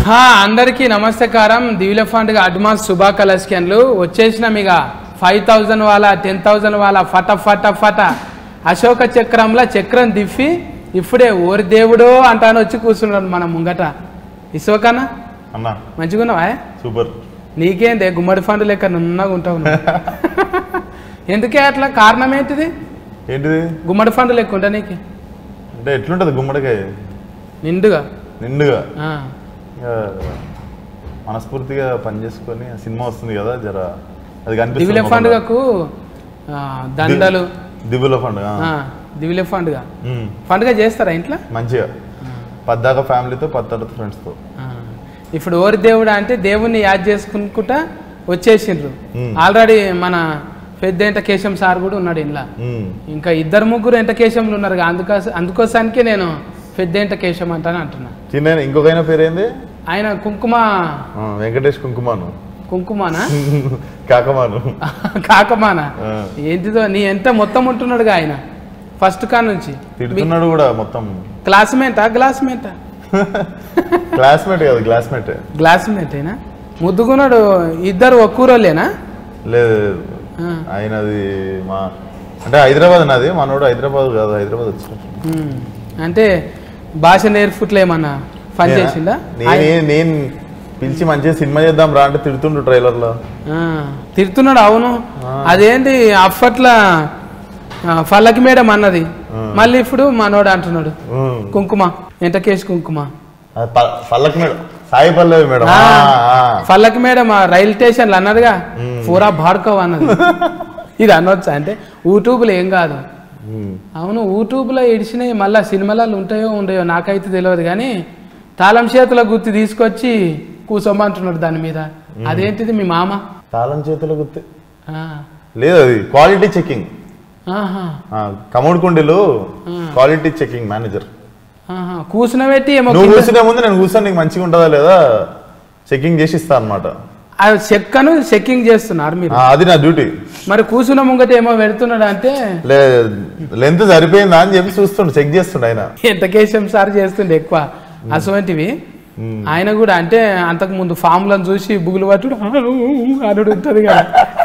హా, అందరికీ నమస్తకారం దివిల fund advance శుభాకలస్కన్లు వచ్చేసినాం ఇక ఫైవ్ థౌజండ్ వాళ్ళ టెన్ థౌజండ్ వాళ్ళ ఫట ఫట ఫట అశోక చక్రంలో చక్రం దిప్పి ఇప్పుడే ఓరి దేవుడో అంటాను వచ్చి కూర్చున్నాడు మన ముంగట ఇసుకనా అన్నా మంచిగున్నావా సూపర్ నీకేందే గుమ్మడి ఫండ్ లెక్క నున్నగా ఉంటావు నువ్వు. ఎందుకే అట్లా కారణం ఏంటిది ఏంటిది గుమ్మడి ఫండ్ లెక్క ఉంటా నీకు అంటే ఎట్లుంటది గుమ్మడికాయ నిండుగా నిండుగా ఆ. ఇక మనస్ఫూర్తిగా పని చేసుకొని ఆ సినిమా వస్తుంది కదా జర అది దివిలే కనిపిస్తుంది మొహంలో. పండుగకు ఆ, దండలు దివ్యుల పండుగ ఆ, దివిలే పండుగ ఉమ్, పండుగ చేస్తారా ఇంట్లో మంచిగా పద్దాక ఫ్యామిలీతో పద్దాక ఫ్రెండ్స్తో ఆ. ఇప్పుడు ఓరి దేవుడు అంటే దేవుణ్ణి యాద్ చేసుకుంటా వచ్చేసిండ్రు మ్మ్. ఆల్రెడీ మన పెద్ద ఎంటకేశం సార్ కూడా ఉన్నాడు ఇంట్లో ఇంకా ఇద్దరు ముగ్గురు ఎంటకేశంలు ఉన్నారు కదా, అందుకోస అందుకోసానికే నేను పెద్ద ఎంటకేశం అంటాను అంటున్నా చిన్న ఇంకొకైనా పేరేంది ఆయన కుంకుమ ఆ, వెంకటేష్ కుంకుమాను కుంకుమానా కాకమాను కాకమానా ఆ. ఏంటిదో నీ ఎంత మొత్తం ఉంటున్నాడుగా ఆయన ఫస్ట్ కా నుంచి తిడుతున్నాడు కూడా మొత్తం క్లాస్మేటా గ్లాస్మేటా క్లాస్మేట్ కదా క్లాస్మేట్ గ్లాస్మేటేనా ముద్దుగున్నాడు ఇద్దరు ఒక్కూరోళ్ళేనా లేదు లేదు. ఆ. ఆయనది మా అంటే హైదరాబాద్ నాది మనోడు హైదరాబాద్ కాదు హైదరాబాద్ వచ్చిన ఉమ్. అంటే భాష నేర్పుట్లు ఏమన్నా పని చేసిందా నేనే నేను పిలిచి మంచిగా సినిమా చేద్దాం రా అంటే తిడుతుండు ట్రైలర్ లో ఆ, తిడుతున్నాడు అవును ఆ. అదేంటి అప్పట్లో ఆ, ఫల్లకి మేడం అన్నది ఆ. మళ్ళీ ఇప్పుడు మనోడు అంటున్నాడు ఉమ్. కుంకుమ ఎంటకేసి కుంకుమ అది ప- పల్లకి మేడం సాయి పల్లవి మేడం ఆ, ఆ, ఆ. ఫల్లకి మేడం ఆ రైల్ స్టేషన్లో అన్నదిగా ఉమ్. పూరా భార్కవ్ అన్నది ఇది అనొచ్చా అంటే యూట్యూబ్లో ఏం కాదు ఉమ్. అవును యూట్యూబ్లో ఇడిచినవి మళ్ళీ సినిమాలలో ఉంటాయో ఉండయో నాకైతే తెలియదు కానీ తాళం చేతుల గుర్తు తీసుకొచ్చి కూసోమంటున్నాడు దాని మీద అదేంటిది మీ మామ తాళం చేతుల గుర్తు ఆ, లేదు అది క్వాలిటీ చెకింగ్ ఆహా, కమోడ్కుండీలు ఆ. క్వాలిటీ చెకింగ్ మేనేజర్ ఆహా. కూసునబెట్టి ఏమో నువ్వు కింద- కూర్చునే ముందు నేను కూర్చొని నీకు మంచిగా ఉంటుందా లేదా చెకింగ్ చేసి ఇస్తా అనమాట ఆ చెక్కను చెక్కింగ్ చేస్తున్నారు మీరు అది నా డ్యూటీ మరి కూసున ముంగట ఏమో పెడుతున్నాడు అంటే లే లెంత్ సరిపోయిందా అని చెప్పి చూస్తుండు చెక్ చేస్తుండు ఆయన ఎంత కేశం సార్ చేస్తుండే ఎక్కువ అటువంటివి ఉమ్. ఆయన కూడా అంటే అంతకు ముందు ఫామ్లను చూసి బుగులు పట్టుడు అనుడు ఉంటుంది కదా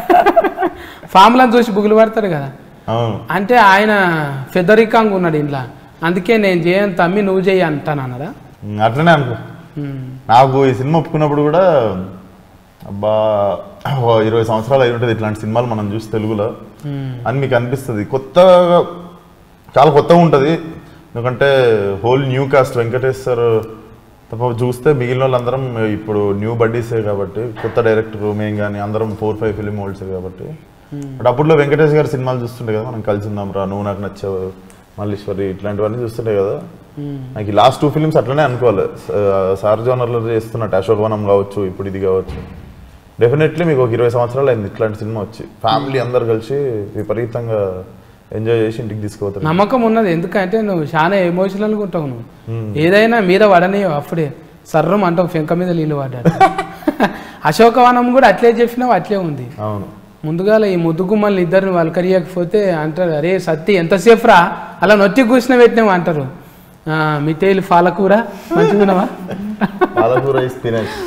ఫామ్లను చూసి బుగులు పడతారు కదా అవును అంటే ఆయన పెద్దరికంగా ఉన్నాడు ఇంట్లో అందుకే నేను చేయను తమ్మి నువ్వు చేయి అంటాను అన్నదా ఉమ్, అట్లనే అనుకో ఉమ్. నాకు ఈ సినిమా ఒప్పుకున్నప్పుడు కూడా అబ్బా ఓ ఇరవై సంవత్సరాలు అయి ఉంటుంది ఇట్లాంటి సినిమాలు మనం చూసి తెలుగులో ఉమ్. అని మీకు అనిపిస్తుంది కొత్తగా చాలా కొత్తగా ఉంటుంది ఎందుకంటే whole new cast Venkatesh sir తప్ప చూస్తే మిగిలిన వాళ్ళందరం ఇప్పుడు న్యూ బడ్డీసే కాబట్టి కొత్త డైరెక్టర్ మేము కానీ అందరం ఫోర్ ఫైవ్ ఫిలిం హోల్డ్సే కాబట్టి బట్ అప్పుడులో వెంకటేష్ గారి సినిమాలు చూస్తుండే కదా మనం కలిసి ఉందాం రా నువ్వు నాకు నచ్చావు మల్లీశ్వరి ఇట్లాంటివన్నీ చూస్తుండే కదా ఉమ్. నాకు ఈ లాస్ట్ టూ ఫిలిమ్స్ అట్లనే అనుకోవాలి స- సార్ జోనర్లో చేస్తున్నట్టు అశోకవనం కావచ్చు ఇప్పుడు ఇది కావచ్చు డెఫినెట్లీ మీకు ఒక ఇరవై సంవత్సరాలు అయింది ఇట్లాంటి సినిమా వచ్చి ఫ్యామిలీ అందరు కలిసి విపరీతంగా ఎంజాయ్ చేసి ఇంటికి తీసుకుపోతారు నమ్మకం ఉన్నది ఎందుకంటే నువ్వు చాలా ఎమోషనల్గా ఉంటావు నువ్వు ఉమ్. ఏదైనా మీద పడనియో అప్పుడే సర్రం అంటావు ఫెంక మీద నీళ్ళు పడ్డాడు అశోకవనం కూడా అట్లే చెప్పినావు అట్లే ఉంది అవును ముందుగాల ఈ ముద్దుగుమ్మల్ని ఇద్దరిని వలకరియకపోతే అంటారు అరే సత్తి ఎంతసేపు రా అలా నొట్టి కూర్చుని పెట్టినావు అంటారు ఆ, మిఠాయిలు పాలకూర మంచిగున్నావా పాలకూర స్పినచ్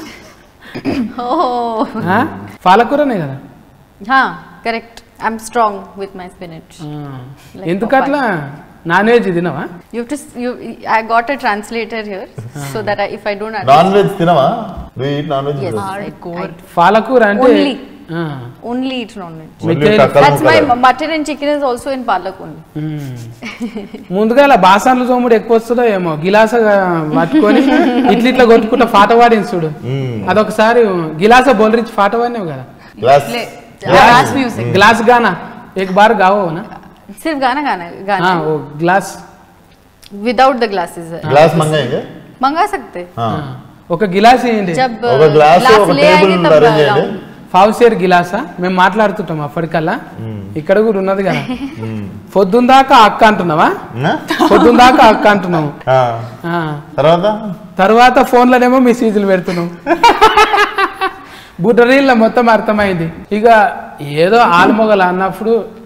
Oh, ఆ? పాలకూరనే కదా huh, correct. I'm strong with my spinach. ఆ. ఎందుకు అట్లా నాన్ వెజ్ తినవా You have to. s- You. I got a translator here, so that I, if I don't non understand, veg తినవా నువ్వు eat non veg yes, I, Hardcore. I పాలకూర అంటే Only. ఆ. only eat non-veg. మిఠాయిలు- That's my mutton and chicken is also in palak only. ఉమ్. ముందుగా బాసాన్లు తోముడు ఎక్కువ వస్తుందో ఏమో గిలాస పట్టుకొని ఇట్లా ఇట్లా కొట్టుకుంటా పాట పాడింది చూడు అదొకసారి గిలాస బోలరించి పాట పాడినావు కదా glass Play. Glass. Glass music. Glass గానా एक बार गाओ ना सिर्फ गाना गाना हाँ गाना वो glass without the glasses glass మంగాయింగే मंगा सकते ఒక గిలాస్ ఇవ్వండి जब ఒక గ్లాస్ ग्लास ఒక ले आएंगे టేబుల్ तब అరేంజ్ చేయండి लाऊंगी। ఫావుసేర్ గిలాసా మేము మాట్లాడుతుంటాం అప్పటికల్లా ఇక్కడ కూడా ఉన్నది కదా పొద్దుందాకా అక్క అంటున్నావా ఉన్నా? పొద్దుందాకా అక్క అంటున్నావు ఆ. ఆ. తర్వాత తర్వాత ఫోన్లోనేమో మెసేజ్లు పెడుతున్నావు బుడ్డరీళ్ళ మొత్తం అర్థమైంది ఇక ఏదో ఆల్మొగలు అన్నప్పుడు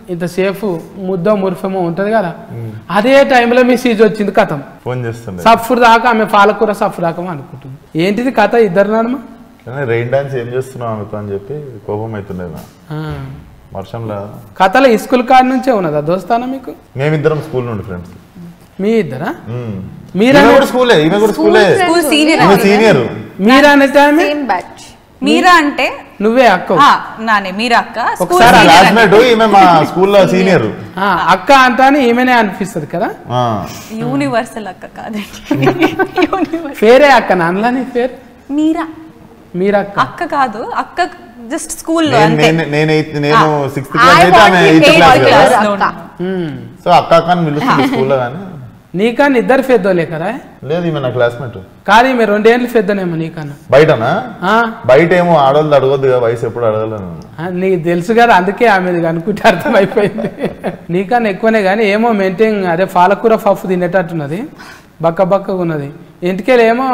ఇంతసేపు ముద్దో మురిఫేమో ఉంటుంది కదా అదే టైంలో మీ సీజ్ వచ్చింది కథం ఫోన్ చేస్తుండే సఫ్ఫుర్ దాకా ఆమె పాలకూర సఫ్ఫుర్ దాకా అనుకుంటుంది ఏంటిది కథ ఇద్దరు నడుమ కానీ రెయిన్ డాన్స్ ఏం చేస్తున్నావు ఆమెతో అని చెప్పి కోపం అవుతుండే నా. ఆ. వర్షంలో కథలో ఈ స్కూల్ కాడ నుంచే ఉన్నదా దోస్తానా మీకు మేమిద్దరం స్కూల్ నుండి ఫ్రెండ్స్ మీ ఇద్దరా ఈమె మీరా కూడా స్కూలే ఈమె కూడా స్కూలే స్కూల్ సీనియర్ ఈమె సీనియర్ మీరా అనే టైమే Same batch. మీరా అంటే నువ్వే అక్క ఆ, నానే మీరా అక్క స్కూల్ ఒకసారి సీనియర్ అంటే. క్లాస్మేట్ ఈమె మా స్కూల్లో సీనియర్ ఆ, అక్క అంటానే ఈమెనే అనిపిస్తుంది కదా యూనివర్సల్ అక్క కాదండి యూనివర్సల్ పేరే అక్క నాన్నలా నీ పేరు మీరా మీరక్క అక్క కాదు అక్క జస్ట్ స్కూల్లో నేను అంతే నేను- నేను eighth- నేను సిక్స్త్ I క్లాస్ అయితే ఆమె want eighth to class eighth కదా class. క్లాస్ లో అక్క. ఉన్నాను. ఉమ్. సో అక్క అక్క అని పిలుస్తుంది స్కూల్లో కానీ నీకన్నా ఇద్దరు పెద్దోలే కదా లేదు ఈమె నా క్లాస్మేట్ కానీ మీరు రెండేళ్ళు పెద్దనేమో నీకన్నా బయటనా ఆ, బయట ఏమో ఆడవాళ్ళు అడగొద్దు కదా వయసు ఎప్పుడు అడగలను ఆ, నీకు తెలుసు కదా అందుకే ఆమె అనుకుంటే అర్థమైపోయింది నీకన్నా ఎక్కువనే కానీ ఏమో మెయింటైన్ అదే పాలకూర పప్పు తినేటట్టున్నది బక్క బక్కగా ఉన్నది ఇంటికెళ్ళి ఏమో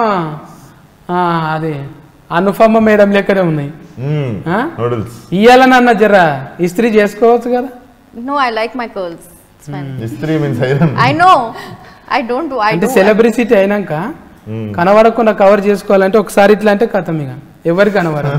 ఆ, అది అనుపమ మేడం లెక్కనే ఉన్నాయి ఆ? నూడిల్స్ ఇయ్యాలనన్న జర ఇస్త్రీ చేసుకోవచ్చు కదా No, I like my curls. It's fine. ఇస్త్రీ means iron I know. I don't do. I అంటే do. సెలబ్రిసిటీ అయినాక కనబడకుండా కవర్ చేసుకోవాలంటే ఒకసారి ఇట్లా అంటే కథం ఇక ఎవరు కనబడరు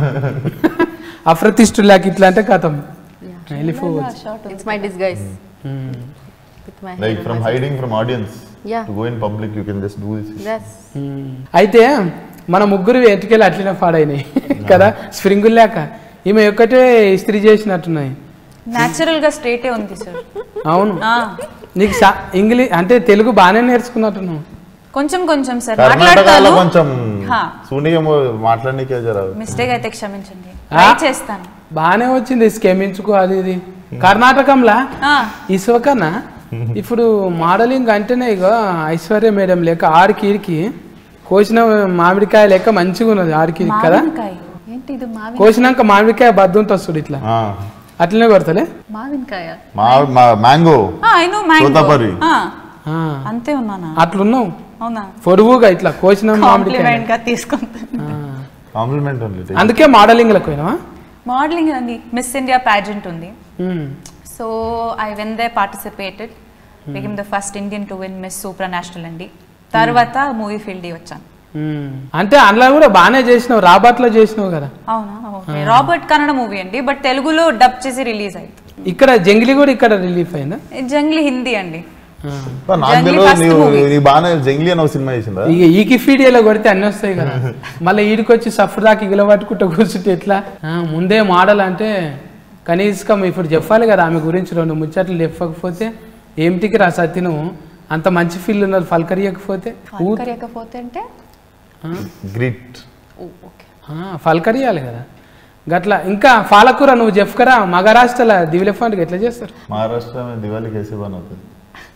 అప్రతిష్ఠులాకి ఇట్లా అంటే కథం వెళ్ళిపోవచ్చు It's my disguise. Um. With my like hair and from my- hiding from audience Yeah. To go in public you can just do this Yes. Um. అయితే మన ముగ్గురు ఎటుకెళ్ళి అట్లనే పాడైనాయి కదా స్ప్రింగులు లేక ఈమె ఒక్కటే ఇస్త్రీ చేసినట్టున్నాయి న్యాచురల్ గా స్ట్రేటే ఉంది సార్ అవును ఆ, నీకు సా- ఇంగ్లీష్ అంటే తెలుగు బాగానే నేర్చుకున్నట్టున్నావు కొంచెం కొంచెం సార్ కర్ణాటకలో మాట్లాడతాను కొంచెం హా. సూనిగేమో మాట్లాడనీకే జర మిస్టేక్ అయితే క్షమించండి ఆ? ట్రై చేస్తాను బాగానే వచ్చింది స్కెమించుకో అది ఇది కర్ణాటకంలా ఆ, ఇసువకన్నా ఇప్పుడు మోడలింగ్ అంటేనే ఇక ఐశ్వర్య మేడం లెక్క ఆడికి ఈడికి కోసిన మామిడికాయ లెక్క మంచిగా ఉన్నది ఆడికి ఈడికి కదా మామిడికాయ ఏంటి ఇది మావిన్ కోసినాక మామిడికాయ బద్దు ఉంటుంది చూడు ఇట్లా ఆ. అట్లనే కొడతలే మావిన్కాయ మా మా mango I know mango Totapuri. ఆ, అంతే ఉన్నానా అట్లున్నావు అవునా పొడువుగా ఇట్లా కోసిన మామిడికాయ కాంప్లిమెంట్ గా తీసుకుంటాను ఆ. కాంప్లిమెంట్ ఓన్లీ అందుకే మోడలింగ్ లకు పోయినావా మోడలింగ్ అండి మిస్ ఇండియా ప్యాజెంట్ ఉంది um. So I when they participated become the first Indian to win Miss Supranational అండి తర్వాత మూవీ ఫీల్డ్ వచ్చాను ఉమ్. అంటే అందులో కూడా బాగానే చేసినావు రాబాట్లో చేసినావు కదా అవునా ఓకే రాబర్ట్ కన్నడ మూవీ అండి బట్ తెలుగులో డబ్ చేసి రిలీజ్ అయింది ఇక్కడ జంగిలి కూడా ఇక్కడ రిలీఫ్ అయిందా జంగ్లీ హిందీ అండి ఆ. నాకు జంగ్లీ తెలియదు first నీవు movie. నీ బాగానే జంగ్లీ అని ఒక సినిమా చేసిందా ఇక ఈ కిఫీడియాలో కొడితే అన్ని వస్తాయి కదా మళ్ళీ ఈడికి వచ్చి సఫర్ దాకా ఇగల పట్టుకుంటూ కూర్చుంటే ఎట్లా ఆ, ముందే మోడల్ అంటే కనీసం ఇప్పుడు చెప్పాలి కదా ఆమె గురించి రెండు ముచ్చట్లు చెప్పకపోతే ఏమిటికి రా సత్యను అంత మంచి ఫీల్ ఉన్నది ఫల్కరియకపోతే ఊ- కరియకపోతే అంటే ఆ, గ్రిట్ ఓ ఓకే ఆ, ఫల్కరియాలి కదా గట్లా ఇంకా పాలకూర నువ్వు చెప్పుకరా మహారాష్ట్రలో దివిలెఫాంట్కి ఎట్లా చేస్తారు महाराष्ट्र में दिवाली कैसे बनाते हैं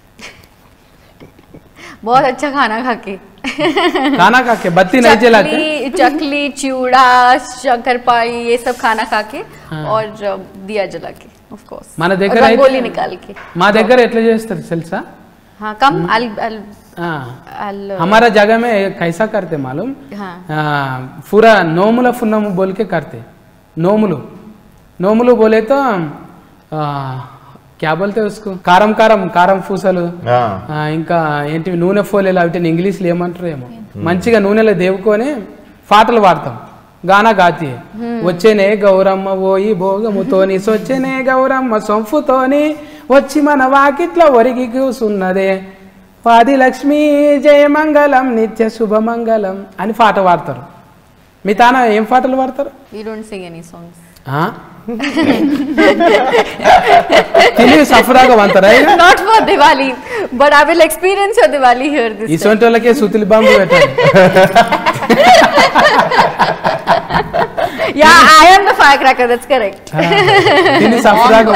बहुत अच्छा खाना खा के खाना खा के बत्ती नहीं जलाते चकली चकली चिवड़ा शंकरपाई ये सब खाना खा के हाँ। और अ, दिया जला के ऑफ कोर्स మన దగ్గర रंगोली అయితే- निकाल के మా దగ్గర ఎట్లా చేస్తారు తెలుసా हाँ कम अल अल ఆ, अल हमारा जगह में कैसा करते मालूम हाँ आ, पूरा नोमुला फुन्नम बोल के करते नोमुలు నోములు बोले तो ఆ, क्या बोलते उसको కారం కారం కారం పూసలు हाँ ఆ, ఇంకా ఏంటివి నూనె ఫోలేలు అవి ఇంగ్లీష్లో ఏమంటారు ఏమో మంచిగా నూనెలో దేవుకొని పాటలు పాడతాం గానా గాతి వచ్చేనే గౌరమ్మ ఓయి భోగముతోని సొచ్చెనే గౌరమ్మ సొంపుతోని వచ్చి మన వాకిట్లో ఒరిగి కూసున్నదే పాది లక్ష్మీ జయమంగళం నిత్య శుభమంగళం అని పాట పాడతారు మీ తాన ఏం పాటలు పాడతారు we don't sing any songs ఆ? తిని సఫరాగా వంతారా ఇక? not for Diwali but I will experience your Diwali here this time. ఇటువంటి వాళ్ళకే సుతిలి బాంబు పెట్టాలి yeah I am the firecracker that's correct తిని సఫరాగా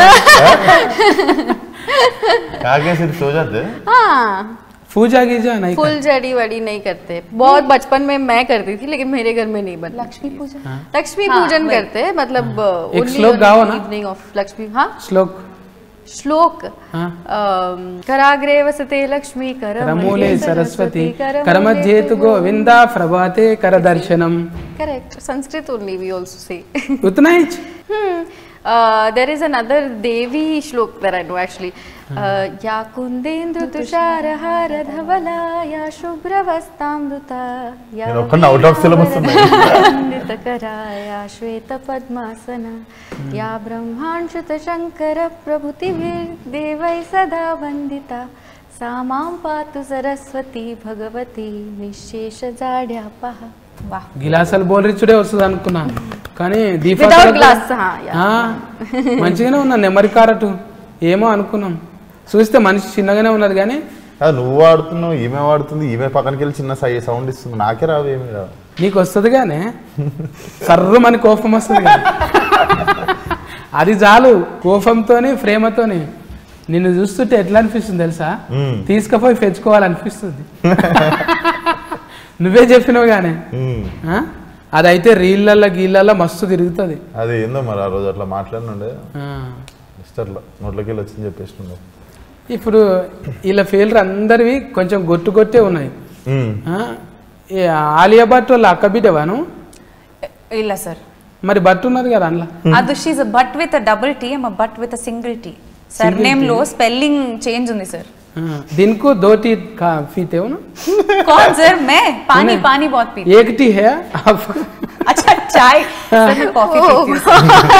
आगे सिर्फ सो जाते हैं? हाँ పూజా గీజా నై फुल जड़ी वड़ी नहीं करते बहुत बचपन में मैं करती थी लेकिन मेरे घर में नहीं बनता లక్ష్మీ పూజ लक्ष्मी हाँ, पूजन वही। करते हैं मतलब एक श्लोक गाओ ना। इवनिंग ऑफ लक्ष्मी हाँ శ్లోక్ श्लोक ఆ. अम, कराग्रे वसते लक्ष्मी కరమూలే సరస్వతి కరమధ్యేతు గోవింద ప్రభాతే కర దర్శనం correct Sanskrit only we also say उतना ही hmm. Uh, there is another Devi shlok that I know actually. Uh, या कुन्देन्दु तुषारहार धवला या शुभ्रवस्तामृता या నేను ఒక్కడిని out of syllabus ఉన్నాయి. वरदण्डितकरा या श्वेतपद्मासन या ब्रह्माण्डुत शङ्कर प्रभृतिभिर्देवै सदा वन्दिता सा मां पातु सरस्वती भगवती निःशेषजाड्यापः వా గిలాసాలు బోలరిచ్చుడే వస్తుంది అనుకున్నా కానీ Deepa Without colour glass, huh, yeah. ఆ, మంచిగానే ఉన్నా నెమ్మది కారటు ఏమో అనుకున్నాం చూస్తే మనిషి చిన్నగానే ఉన్నది కానీ అది నువ్వు వాడుతున్నావు ఈమె వాడుతుంది ఈమె పక్కనకి వెళ్ళి చిన్న సై సౌండ్ ఇస్తుంది నాకే రావు ఏమి రావు నీకు వస్తుంది కానీ సర్రు మన కోపం వస్తుంది కానీ అది చాలు కోపంతోని ప్రేమతోని నిన్ను చూస్తుంటే ఎట్లా అనిపిస్తుంది తెలుసా మ్మ్. తీసుకుపోయి పెంచుకోవాలనిపిస్తుంది నువ్వే చెప్పినావు కానీ ఉమ్. ఆ? అదైతే రీళ్ళల్లో గీళ్ళల్లో మస్తు తిరుగుతుంది అది ఏందో మరి ఆ రోజు అట్లా మాట్లాడినుండే ఆ. మిస్టర్లో నోట్లోకి వెళ్ళి వచ్చింది చెప్పేసినుండే ఇప్పుడు వీళ్ళ ఫెయిల్ర్ అందరివి కొంచెం గొట్టు గొట్టే ఉన్నాయి ఉమ్. ఆ? ఈ ఆలియా భట్ వాళ్ళ అక్క బిడ్డవాను ಇಲ್ಲ ಸರ್ మరి బట్ ఉన్నది కదా అందులో ಅದು ಶೀಸ್ but with a double T M but with single T sir name లో స్పెల్లింగ్ చేంజ్ ఉంది సార్ ఆ, దీనికి దోటి కాఫీ తేవును कौन सर मैं पानी पानी बहुत पीती एक टी है आप अच्छा चाय सर मैं कॉफी पीती हूँ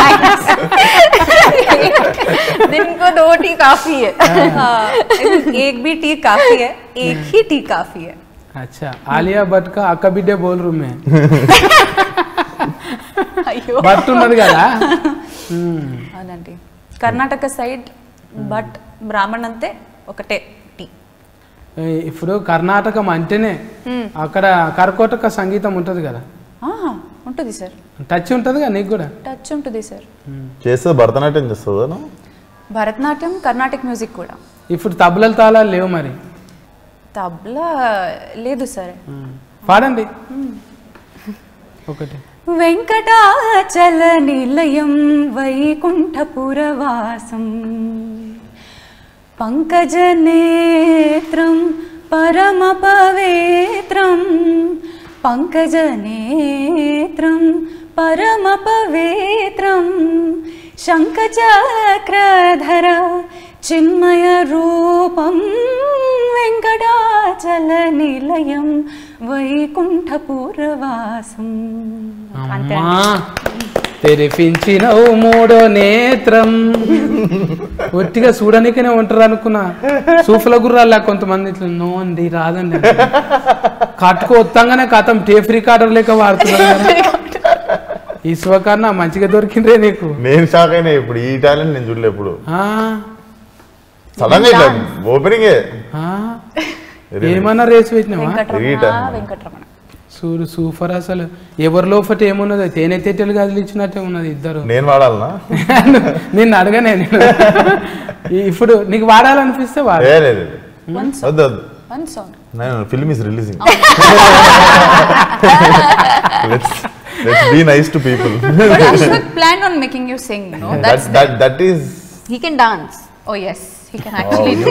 दिन को दो टी काफी है हाँ, एक भी टी काफी है एक ही टी काफी है अच्छा आलिया भट्ट का अक्का बिड्डे बोल रहा हूँ मैं అయ్యో బట్ ఉన్నది కదా ఉమ్. అవునండి కర్ణాటక సైడ్ బట్ బ్రాహ్మణ్ అంతే ఒకటే టీ ఏ, ఇప్పుడు కర్ణాటకం అంటేనే అక్కడ కర్కోటక సంగీతం ఉంటుంది కదా ఉంటుంది సార్ టచ్ ఉంటుంది కదా నీకు కూడా టచ్ ఉంటుంది సార్ చేస్తే భరతనాట్యం చేస్తుందా నువ్వు భరతనాట్యం కర్ణాటక మ్యూజిక్ కూడా ఇప్పుడు తబలల తాళాలు లేవు మరి తబలా లేదు సార్ ఉమ్. పాడండి ఒకటి వెంకటాచల నిలయం వైకుంఠపురవాసం పంకజనేత్రం పరమ పవిత్రం పంకజనేత్రం పరమ పవిత్రం శంఖచక్రధర చిన్మయ రూపం వెంకటాచల నిలయం వైకుంఠపురవాసం అంతే అమ్మా తెరిపించినవు మూడో నేత్రం ఒట్టిగా చూడనికనే ఉంటారు అనుకున్నా సూఫల గుర్రాలు కొంతమంది ఇట్లా నోంది రాదండి అంటారు. కట్టుకో వత్తంగానే కథం టేప్ రికార్డర్ లేక వాడుతున్నారు కదా. ఈ శివకన్నా మంచిగా దొరికిందే నీకు నేను షాక్ అయినా ఇప్పుడు ఈ టాలెంట్ నేను చూడలే ఇప్పుడు ఆ, సడన్ గా ఇట్లా ఓపెనింగ్ ఆ, ఏమన్నా రేసి పెట్టినావా వెంకటరమణ కిరీటం. వెంకటరమణ సూరు సూపర్ అసలు ఎవరి లోపట ఏమున్నదో తేనె తెట్టెలు గదిలి ఇచ్చినట్టే ఉన్నది ఇద్దరు నేను వాడాలనా నిన్ను అడగనే నేను ఇప్పుడు నీకు వాడాలనిపిస్తే వాడు ఏ లేదు లేదు. వన్ వద్దు వద్దు వన్ సాంగ్ నేను film is releasing let's let's be nice to people But Ashwat planned on making you sing, you know. That's that that that is He can dance. oh yes, he can actually do.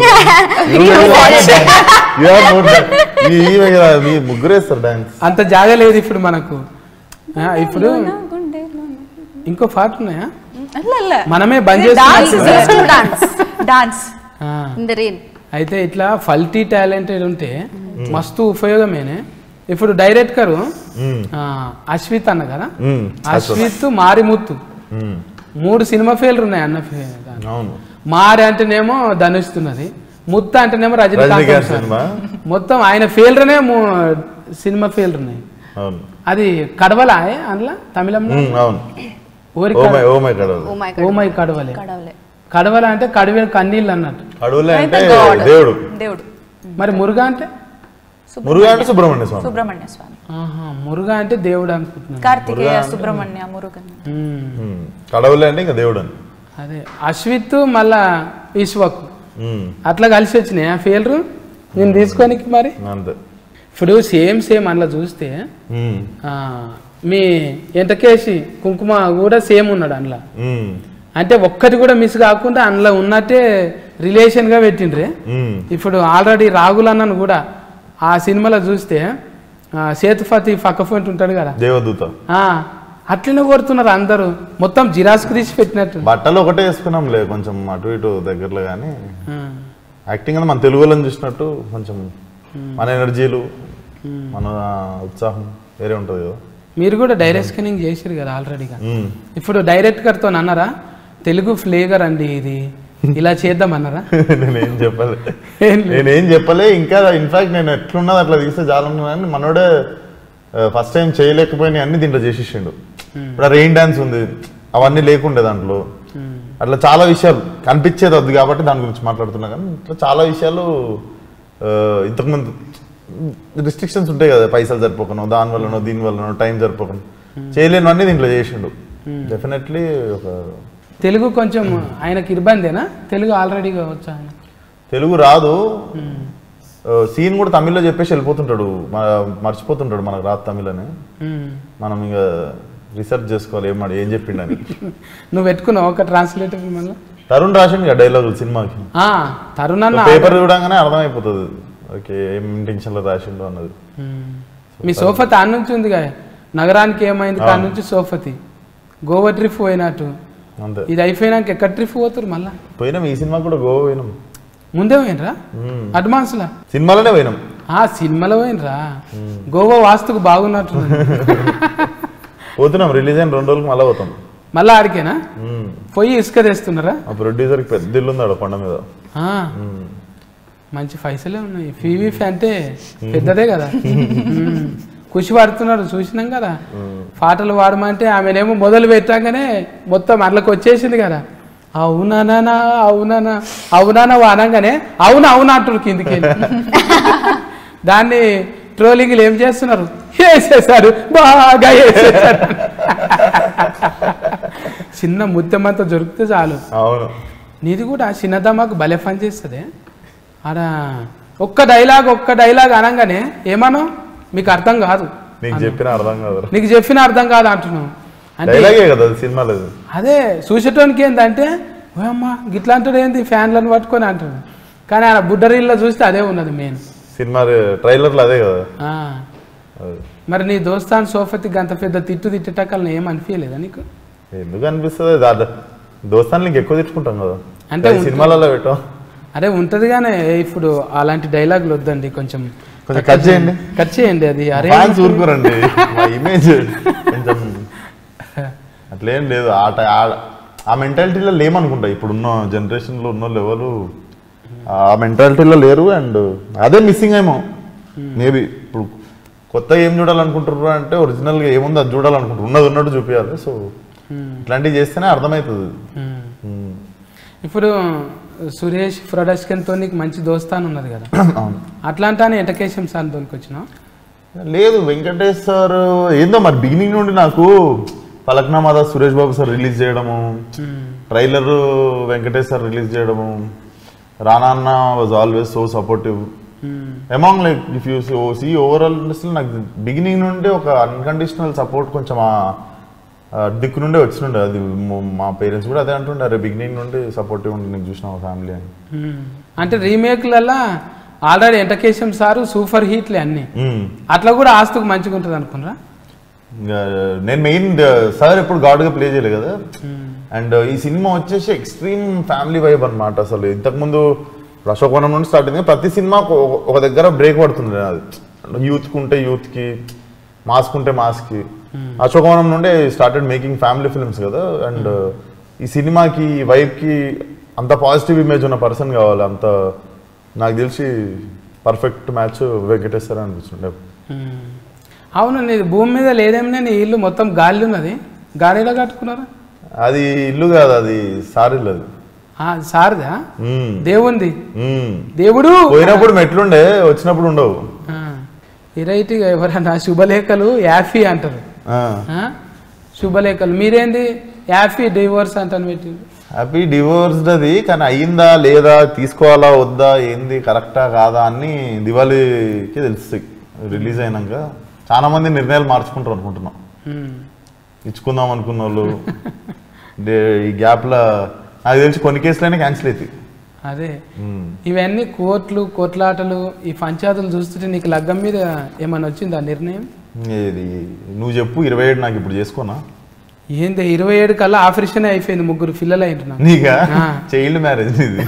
You are more ఈమె కదా మీ ముగ్గురు వేస్తారు dance అంత జాగా లేదు ఇప్పుడు మనకు ఆ, ఇప్పుడు ఇంకో పాట ఉన్నాయా అల్ల అల్ల మనమే బంద్ Dance is చేస్తున్నాం used to dance. Dance. ఆ, In the rain. అయితే ఇట్లా ఫల్టీ టాలెంటెడ్ ఉంటే మస్తు ఉపయోగమేనే ఇప్పుడు డైరెక్టర్ అశ్విత్ అన్న కదా అశ్విత్ మారిముత్తు మూడు సినిమా ఫెయిల్ర్ ఉన్నాయి అన్న ఫే- దాంట్లో. అవును మారి అంటేనేమో ధనుస్తున్నది ముత్త అంటేనేమో రజనీకాంత్ రజనీకాంత్ సినిమా మొత్తం ఆయన ఫెయిల్రనే సినిమా ఫెయిల్ర్ ఉన్నాయి అవును అది కడవలా ఏ అందులో తమిళంలో ఉమ్, అవును ఊరి ఓ మై ఓ మై కడవలు Oh my oh god. My కడవలే కడవలే. కడవల అంటే కడివే కన్నీళ్ళు అన్నట్టు అడవులే అంటే అయితే God. దేవుడు దేవుడు మరి మురుగా అంటే మురుగా అంటే సుబ్రహ్మణ్య స్వామి సుబ్రహ్మణ్య స్వామి ఆహా, మురుగా అంటే దేవుడు అనుకుంటున్నాను కార్తికేయ సుబ్రహ్మణ్య మురుగన్ ఉమ్, ఉమ్, కడవులే అంటే ఇంకా దేవుడు అని అదే అశ్విత్ మళ్ళా ఈశ్వక్ ఉమ్, అట్లా కలిసి వచ్చినాయి ఆ ఫెయిల్రు నేను తీసుకోనికి మరి అంతే ఇప్పుడు సేమ్ సేమ్ అందులో చూస్తే ఉమ్, ఆ, మీ ఎంటకేసి కుంకుమ కూడా సేమ్ ఉన్నాడు అందులో ఉమ్, అంటే ఒక్కటి కూడా మిస్ కాకుండా అందులో ఉన్నట్టే రిలేషన్గా పెట్టిండ్రే ఉమ్, ఇప్పుడు ఆల్రెడీ రాగుల్ అన్నను కూడా ఆ సినిమాలో చూస్తే ఆ, సేతుపతి పక్క ఫ్రంట్ ఉంటాడు కదా దేవదూత ఆ, అట్లనే కొడుతున్నారు అందరూ మొత్తం జిరాస్కు తీసి పెట్టినట్టు బట్టలు ఒకటే వేసుకున్నాంలే కొంచెం అటు ఇటు దగ్గరలో కానీ ఆ, యాక్టింగ్ అని మన తెలుగు వాళ్ళని చూసినట్టు కొంచెం మన ఎనర్జీలు మన ఉత్సాహం వేరే ఉంటుంది కదా మీరు కూడా డైరెక్ట్ స్కానింగ్ చేసారు కదా ఆల్రెడీగా మ్మ్. ఇప్పుడు డైరెక్టర్తో అన్నారా తెలుగు ఫ్లేగర్ అండి ఇది ఇలా చేద్దామన్నారా నేనేం చెప్పలే ఏం లేదు. నేనేం చెప్పలే ఇంకా ఇన్ఫాక్ట్ నేను ఎట్లున్నది అట్లా తీస్తే చాలా కానీ మనోడే ఫస్ట్ టైం చేయలేకపోయినా అన్ని దీంట్లో చేసేసిండు ఇప్పుడు రెయిన్ డాన్స్ ఉంది అవన్నీ లేకుండే దాంట్లో అట్లా చాలా విషయాలు కనిపించేది వద్దు కాబట్టి దాని గురించి మాట్లాడుతున్నా కానీ ఇట్లా చాలా విషయాలు ఆ, ఇంతకుముందు రిస్ట్రిక్షన్స్ ఉంటాయి కదా పైసలు సరిపోకను దాని వల్లనో దీని వల్లనో టైం సరిపోకను చేయలేనివన్నీ దీంట్లో చేసిండు డెఫినెట్లీ ఒక తెలుగు కొంచెం ఆయనకి ఇబ్బందేనా తెలుగు ఆల్రెడీగా వచ్చా ఆయన తెలుగు రాదు సీన్ కూడా తమిళ్లో చెప్పేసి వెళ్ళిపోతుంటాడు మ- మర్చిపోతుంటాడు మనకు రాదు తమిళ్ అని మ్మ్. మనం ఇంకా రీసెర్చ్ చేసుకోవాలి ఏం మాట- ఏం చెప్పిండని నువ్వు పెట్టుకున్నావు ఒక ట్రాన్స్లేటర్ మళ్ళీ తరుణ్ రాసిండు కదా డైలాగులు సినిమాకి తరుణ్ అన్న పేపర్ చూడంగానే అర్థమైపోతుంది ఓకే ఏం ఇంటెన్షన్లో రాసిండు అన్నది మ్మ్. మీ సోఫతి ఆడ నుంచి ఉంది కదా నగరానికి ఏమైంది కాడ నుంచి సోఫతి గోవా ట్రిప్ పోయినట్టు అంతే ఇది అయిపోయినాక ఎక్కడ ట్రిప్ పోతారు మళ్ళా పోయినాం ఈ సినిమా కూడా గోవా పోయినాం ముందే పోయినరా మ్మ్. అడ్వాన్స్లా సినిమాలోనే పోయినాం ఆ సినిమాలో పోయినరా గోవా వాస్తుకు బాగున్నట్టు పోతున్నాం రిలీజ్ అయిన రెండు రోజులకు మళ్ళీ పోతాం మళ్ళా ఆడికేనా మ్మ్. పోయి ఇసుక తెస్తున్నారా ఆ ప్రొడ్యూసర్కి పెద్ద ఇల్లు ఉంది ఆడ కొండ మీద ఆ, మ్మ్. మంచి పైసలే ఉన్నాయి పీవీఫీ అంటే పెద్దదే కదా మ్మ్. ఖుషి పడుతున్నారు చూసినాం కదా పాటలు పాడమంటే ఆమెనేమో మొదలు పెట్టాగానే మొత్తం అందులోకి వచ్చేసింది కదా అవునానా అవునానా అవునానా అనగానే అవును అవును అంటారు కిందికి వెళ్ళి. దాన్ని ట్రోలింగ్లు ఏం చేస్తున్నారు వేసేసారు బాగా వేసేసారు చిన్న ముత్యమంతా దొరికితే చాలు అవును నీది కూడా చిన్నదమ్మకు భలే పని చేస్తుంది ఆడ ఒక్క డైలాగ్ ఒక్క డైలాగ్ అనగానే ఏమనో మీకు అర్థం కాదు నీకు చెప్పిన అర్థం కాదు నీకు చెప్పిన అర్థం కాదు అంటున్నావు అంటే డైలాగే కదా అది సినిమాలో అది. అదే చూసేటోనికి ఏంటంటే ఓయమ్మా గిట్లా అంటాడు ఏంది ఫ్యాన్లను పట్టుకొని అంటాడు కానీ ఆ బుడ్డరీల్లో చూస్తే అదే ఉన్నది మెయిన్ సినిమా ట్రైలర్లో అదే కదా అది. మరి నీ దోస్తాన్ సోఫతి గంత పెద్ద తిట్టు తిట్టేటక్కల్ని ఏం అనిపించలేదా నీకు ఎందుకు అనిపిస్తుంది దాంట్లో దోస్తాన్ని ఇంక ఎక్కువ తెచ్చుకుంటాం కదా అంటే అంటే ఉంటుంది. సినిమాలలో పెట్టాం అరే ఉంటది కానీ ఇప్పుడు అలాంటి డైలాగులు వద్దండి కొంచెం కొంచెం కట్ చేయండి కట్ చేయండి అది అరే ఫ్యాన్స్ ఊరుకోరండి మా ఇమేజ్ కొంచెం అట్లేం లేదు ఆ టై- ఆ- ఆ మెంటాలిటీలో లేమనుకుంటా ఇప్పుడున్న జనరేషన్లో ఉన్న లెవెల్ ఆ మెంటాలిటీలో లేరు అండ్ అదే మిస్సింగ్ ఏమో మేబీ ఇప్పుడు కొత్తగా ఏం చూడాలనుకుంటారు అంటే ఒరిజినల్గా ఏముందో అది చూడాలనుకుంటారు ఉన్నది ఉన్నట్టు చూపించాలి సో ఇట్లాంటివి చేస్తేనే అర్థమవుతుంది ఉమ్. ఉమ్. ఇప్పుడు సురేష్ ప్రొడక్షన్ తో నీకు మంచి దోస్తాన్ ఉన్నది కదా అవును అట్లాంటి ఎటకేషన్ సార్ తోనికి వచ్చినావు లేదు వెంకటేష్ సార్ ఏందో మరి బిగినింగ్ నుండి నాకు పలక్నామాదా సురేష్ బాబు సార్ రిలీజ్ చేయడము ట్రైలర్ వెంకటేష్ సార్ రిలీజ్ చేయడము రానా అన్న was always so supportive among like if you see overall నాకు బిగినింగ్ నుండి ఒక అన్కండిషనల్ సపోర్ట్ కొంచెం ఆ ఆ దిక్కు నుండే వచ్చినుండే అది మొ- మా పేరెంట్స్ కూడా అదే అంటుండే అరే బిగినింగ్ నుండి సపోర్టివ్ ఉండి నీకు చూసిన ఫ్యామిలీ అని అంటే రీమేక్లల్లా ఆల్రెడీ ఎంటకేశం సారు సూపర్ హీట్లే అన్ని మ్మ్. అట్లా కూడా ఆస్తుకు మంచిగా ఉంటుంది అనుకున్నారా ఇంకా నేను మెయిన్ సార్ ఎప్పుడు గాడ్గా ప్లే చేయలేదు కదా అండ్ ఈ సినిమా వచ్చేసి ఎక్స్ట్రీమ్ ఫ్యామిలీ వైబ్ అన్నమాట అసలు ఇంతకుముందు ఇప్పుడు అశోకవనం నుండి స్టార్ట్ అయింది ప్రతి సినిమా ఒక దగ్గర బ్రేక్ పడుతుంది అది యూత్కి ఉంటే యూత్కి మాస్క్ ఉంటే మాస్కి అశోకవనం నుండి స్టార్టెడ్ మేకింగ్ ఫ్యామిలీ ఫిల్మ్స్ కదా అండ్ ఈ సినిమాకి ఈ వైబ్కి అంత పాజిటివ్ ఇమేజ్ ఉన్న పర్సన్ కావాలి అంత నాకు తెలిసి పర్ఫెక్ట్ మ్యాచ్ వెంకటేశ్వర అనిపిస్తుండే మ్మ్. అవును నీది భూమి మీద లేదేమో నీ ఇల్లు మొత్తం గాలి ఉన్నది గాలిలో కట్టుకున్నారా అది ఇల్లు కాదు అది సారిల్లు అది ఆ, సారదా మ్మ్. దేవుంది మ్మ్. దేవుడు పోయినప్పుడు మెట్లుండే వచ్చినప్పుడు ఉండవు ఆ, ఈ రైట్గా ఎవరన్నా శుభలేఖలు యాఫీ అంటారు ఆ. ఆ? శుభలేఖలు మీరేంది యాఫీ డివోర్స్ అంటాను పెట్టి హ్యాపీ డివోర్స్డ్ అది కానీ అయ్యిందా లేదా తీసుకోవాలా వద్దా ఏంది కరెక్టా కాదా అని దివాళీకి తెలుస్తాయి రిలీజ్ అయినాక చాలా మంది నిర్ణయాలు మార్చుకుంటారు అనుకుంటున్నాం ఇచ్చుకుందాం అనుకున్న వాళ్ళు దే- ఈ గ్యాప్లో నాకు తెలిసి కొన్ని కేసులైనా క్యాన్సిల్ అవుతాయి అదే మ్మ్. ఇవన్నీ కోర్టులు కొట్లాటలు ఈ పంచాయతీలు చూస్తుంటే నీకు లగ్గం మీద ఏమైనా వచ్చిందా నిర్ణయం ఇది నువ్వు చెప్పు ఇరవై ఏడు నాకు ఇప్పుడు చేసుకోనా ఏంది ఇరవై ఏడు కల్లా ఆపరేషన్ అయిపోయింది ముగ్గురు పిల్లలు అయిపోయినా నీకా ఆ. చైల్డ్ మ్యారేజ్ ఇది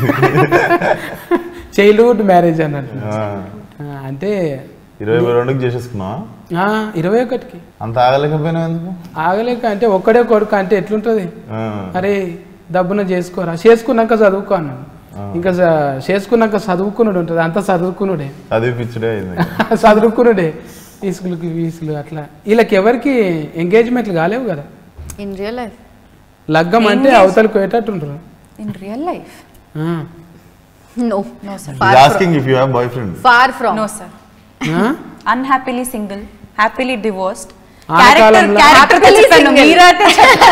చైల్డ్హుడ్ మ్యారేజ్ అన్నట్టు ఆ. ఆ, అంటే ఇరవై రెండుకి చేసేసుకున్నావా ఆ, ఇరవై ఒకటికి అంత ఆగలేకపోయినావు ఎందుకు ఆగలేక అంటే ఒక్కడే కొడుకు అంటే ఎట్లుంటుంది ఆ. అరే డబ్బున చేసుకోరా చేసుకున్నాక చదువుకో అన్నాడు ఇంకా చ- చేసుకున్నాక చదువుకున్నాడు ఉంటుంది అంతా చదువుకున్నాడే చదివిపిచ్చుడే అయింది చదువుకున్నాడే వీసుకులకి వీసులు అట్లా వీళ్ళకి ఎవరికి ఎంగేజ్మెంట్లు కాలేవు కదా In real life. లగ్గం అంటే అవతలకు పోయేటట్టుంటారు ఇన్ రియల్ లైఫ్ ఆ. No. No sir Far from. Asking if you have boyfriend Far from. No sir ఆ? అన్హ్యాపీలీ సింగిల్ హ్యాపీలీ డివోర్స్డ్ ఆ క్యారెక్టర్ కాలంలో- క్యారెక్టర్ Happily చెప్పాను single. మీరైతే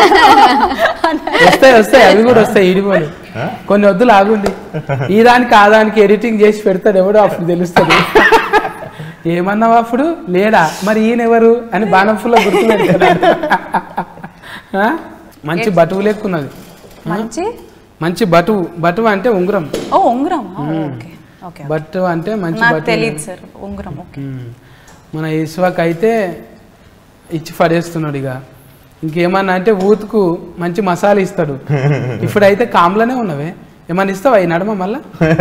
వస్తాయి వస్తాయి అవి కూడా వస్తాయి ఇడిపోలు కొన్ని వద్దులు ఆగుండి ఈ దానికి ఆ దానికి ఎడిటింగ్ చేసి పెడతాడు ఎవడో అప్పుడు తెలుస్తుంది ఏమన్నావు అప్పుడు లేడా మరి ఈయన ఎవరు అని బాణంఫుల్లో గుర్తు పెడతాడు ఆ? మంచి బటువు లెక్కున్నది మంచి మంచి బటువు బటువు అంటే ఉంగరం ఓ ఉంగరం ఓకే ఓకే బట్టు అంటే మంచి నాకు బటువు తెలియదు సార్ ఉంగరం ఓకే ఉమ్. మన ఈశ్వక్ అయితే ఇచ్చి పడేస్తున్నాడు ఇక ఇంకేమన్నా అంటే ఊతుకు మంచి మసాలా ఇస్తాడు ఇప్పుడైతే కామ్లోనే ఉన్నవే ఏమన్నా ఇస్తావా ఈ నడమ మళ్ళా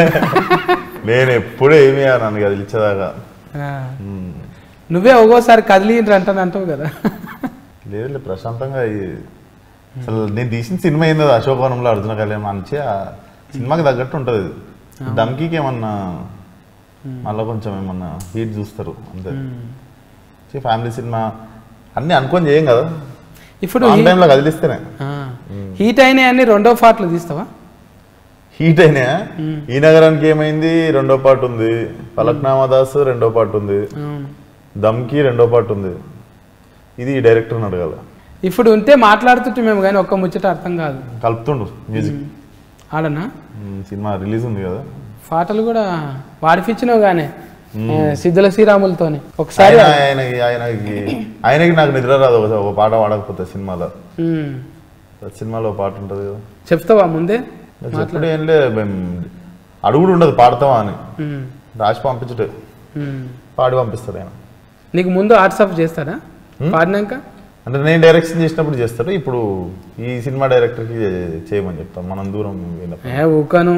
నేను ఎప్పుడూ ఏమి అన్నాను కదా ఇచ్చేదాకా ఆ. నువ్వే ఒక్కోసారి కదిలిండ్రు అంటాను అంటావు కదా లేదు ప్రశాంతంగా ఈ- అసలు నేను తీసిన సినిమా ఏందో అశోకవనంలో అర్జున కళ్యాణ్ మంచిగా సినిమాకి తగ్గట్టు ఉంటుంది ఇది దమ్కీకి ఏమన్నా మళ్ళీ కొంచెం ఏమన్నా హీట్ చూస్తారు అంతే ఫ్యామిలీ సినిమా అన్ని అనుకొని చేయం కదా ఇప్పుడు ఆన్ టైంలో కదిలిస్తేనే హీట్ అయినాయి అన్ని రెండో పాటలు తీస్తావా హీట్ అయినా ఈ నగరానికి ఏమైంది రెండో పార్ట్ ఉంది పలక్నామా దాస్ రెండో పార్ట్ ఉంది అవును. దమ్కి రెండో పార్ట్ ఉంది ఇది ఈ డైరెక్టర్ని అడగాల ఇప్పుడు ఉంటే మాట్లాడుతుంటే మేము కానీ ఒక్క ముచ్చట అర్థం కాదు కలుపుతుండు మ్యూజిక్ ఆడనా సినిమా రిలీజ్ ఉంది కదా పాటలు కూడా వాడిపించినావు గానే ఆ, సిద్ధుల శ్రీరాములతోని ఒకసారి ఆయన ఆయనకి ఆయనకి ఆయనకి నాకు నిద్ర రాదు ఒక ఒక పాట పాడకపోతే సినిమాలో ఉమ్. సినిమాలో ఒక పాట ఉంటుంది కదా చెప్తావా ముందే చెప్పుడు ఏం లే మేము అడుగుడు ఉండదు పాడతావా అని ఉమ్. రాసి పంపించుటే ఉమ్. పాడి పంపిస్తాడు ఆయన నీకు ముందు వాట్సాప్ చేస్తాడా పాడినాక అంటే నేను డైరెక్షన్ చేసినప్పుడు చేస్తాడు ఇప్పుడు ఈ సినిమా డైరెక్టర్కి చేయమని చెప్తాం మనం దూరం వెళ్ళినప్పుడు ఏ ఊకాను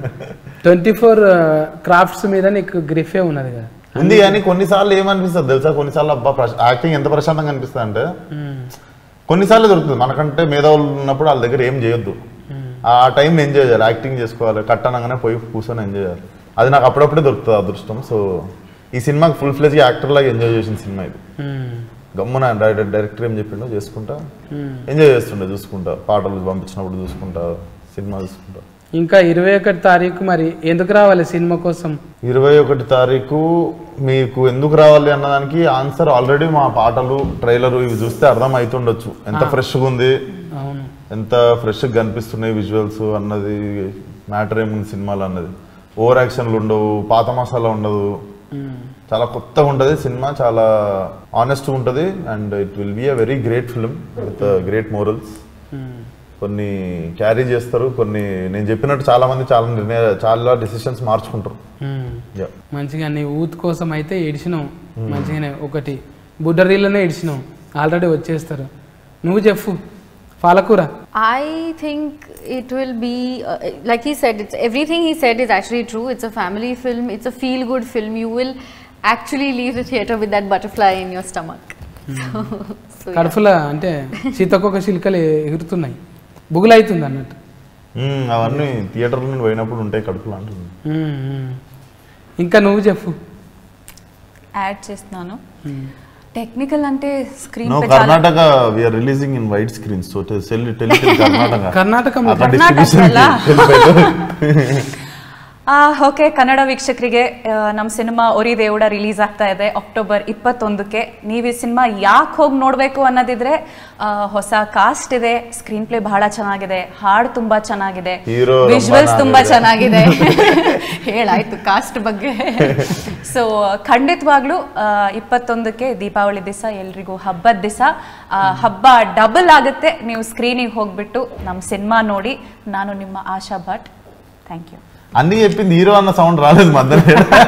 ట్వంటీ ఫోర్ క్రాఫ్ట్స్ మీద నీకు గ్రిఫే ఉన్నది కదా ఉంది కానీ కొన్నిసార్లు ఏమనిపిస్తుంది తెలుసా కొన్నిసార్లు అబ్బా ప్రశ్- యాక్టింగ్ ఎంత ప్రశాంతంగా అనిపిస్తుంది అంటే ఉమ్. కొన్నిసార్లు దొరుకుతుంది మనకంటే మేధావులు ఉన్నప్పుడు వాళ్ళ దగ్గర ఏం చేయొద్దు ఆ టైం ఎంజాయ్ చేయాలి యాక్టింగ్ చేసుకోవాలి కట్టనంగానే పోయి కూర్చొని ఎంజాయ్ చేయాలి అది నాకు అప్పుడప్పుడే దొరుకుతుంది అదృష్టం సో ఈ సినిమాకి ఫుల్ ఫ్లెజ్గా యాక్టర్ లాగా ఎంజాయ్ చేసిన సినిమా ఇది ఉమ్. గమ్మున డైరెక్టర్ డైరెక్టర్ ఏం చెప్పిండో చేసుకుంటా ఉమ్. ఎంజాయ్ చేస్తుండే చూసుకుంటా పాటలు పంపించినప్పుడు చూసుకుంటా సినిమా చూసుకుంటా ఇంకా ఇరవై ఒకటి తారీఖు మరి ఎందుకు రావాలి సినిమా కోసం ఇరవై ఒకటి తారీఖు మీకు ఎందుకు రావాలి అన్నదానికి ఆన్సర్ ఆల్రెడీ మా పాటలు ట్రైలర్ ఇవి చూస్తే అర్థం అవుతుండొచ్చు ఎంత ఫ్రెష్గా ఉంది అవును ఎంత ఫ్రెష్గా కనిపిస్తున్నాయి విజువల్స్ అన్నది మ్యాటర్ ఏముంది సినిమాలో అన్నది ఓవర్ యాక్షన్లు ఉండవు పాత మసాలా ఉండదు ఉమ్. చాలా కొత్తగా ఉంటుంది సినిమా చాలా ఆనెస్ట్ ఉంటుంది and it will be a very great film with great morals um. కొన్ని క్యారీ చేస్తారు కొన్ని నేను చెప్పినట్టు చాలా మంది చాలా నిర్ణయ చాలా డెసిషన్స్ మార్చుకుంటారు ఉమ్. Yeah. మంచిగా నీ ఊత్ కోసం అయితే ఏడిచినాం మంచిగానే ఒకటి బుడ్డరీలోనే ఏడిచినాం ఆల్రెడీ వచ్చేస్తారు నువ్వు చెప్పు పాలకూర I think it will be uh, like he said. It's everything he said is actually true. It's a family film. It's a feel-good film. You will actually leave the theater with that butterfly in your stomach. So, so yeah. కడుపులో అంటే సీతకొక చిలుకలు ఎగురుతున్నాయి బుగులైతుంది అన్నట్టు మ్మ్, అవన్నీ theatre నుండి పోయినప్పుడు ఉంటాయి కడుపులో అంటుంది ఉమ్, ఉమ్. ఇంకా నువ్వు చెప్పు యాడ్ చేస్తున్నాను టెక్నికల్ అంటే స్క్రీన్ నో పై చాలా Karnataka we are releasing in white screens so tell tell Karnataka Karnataka అక్కడ కರ್ನಾಟಕ distribution ಅಲ್ಲ? వెళ్ళిపోయారు. ಓಕೆ ಕನ್ನಡ ವೀಕ್ಷಕರಿಗೆ ನಮ್ಮ ಸಿನಿಮಾ ಒರಿ ದೇವುಡ ರಿಲೀಸ್ ಆಗ್ತಾ ಇದೆ ಅಕ್ಟೋಬರ್ ಇಪ್ಪತ್ತೊಂದಕ್ಕೆ ನೀವು ಈ ಸಿನಿಮಾ ಯಾಕೆ ಹೋಗಿ ನೋಡಬೇಕು ಅನ್ನೋದಿದ್ರೆ ಆ, ಹೊಸ ಕಾಸ್ಟ್ ಇದೆ ಸ್ಕ್ರೀನ್ ಪ್ಲೇ ಬಹಳ ಚೆನ್ನಾಗಿದೆ ಹಾಡು ತುಂಬಾ ಚೆನ್ನಾಗಿದೆ Hero ವಿಜುವಲ್ಸ್ ರಂಭಾನ ತುಂಬಾ ಆಗಿದೆ. ಚೆನ್ನಾಗಿದೆ ಹೇಳಾಯ್ತು ಕಾಸ್ಟ್ ಬಗ್ಗೆ ಸೊ ಖಂಡಿತವಾಗ್ಲೂ ಆ, ಇಪ್ಪತ್ತೊಂದಕ್ಕೆ ದೀಪಾವಳಿ ದಿವಸ ಎಲ್ರಿಗೂ ಹಬ್ಬದ ದಿವಸ ಹಬ್ಬ ಡಬಲ್ ಆಗುತ್ತೆ ನೀವು ಸ್ಕ್ರೀನಿಗೆ ಹೋಗ್ಬಿಟ್ಟು ನಮ್ಮ ಸಿನಿಮಾ ನೋಡಿ ನಾನು ನಿಮ್ಮ ಆಶಾ ಭಟ್ ಥ್ಯಾಂಕ್ ಯು అన్ని చెప్పింది హీరో అన్న సౌండ్ రాలేదు మధ్యలో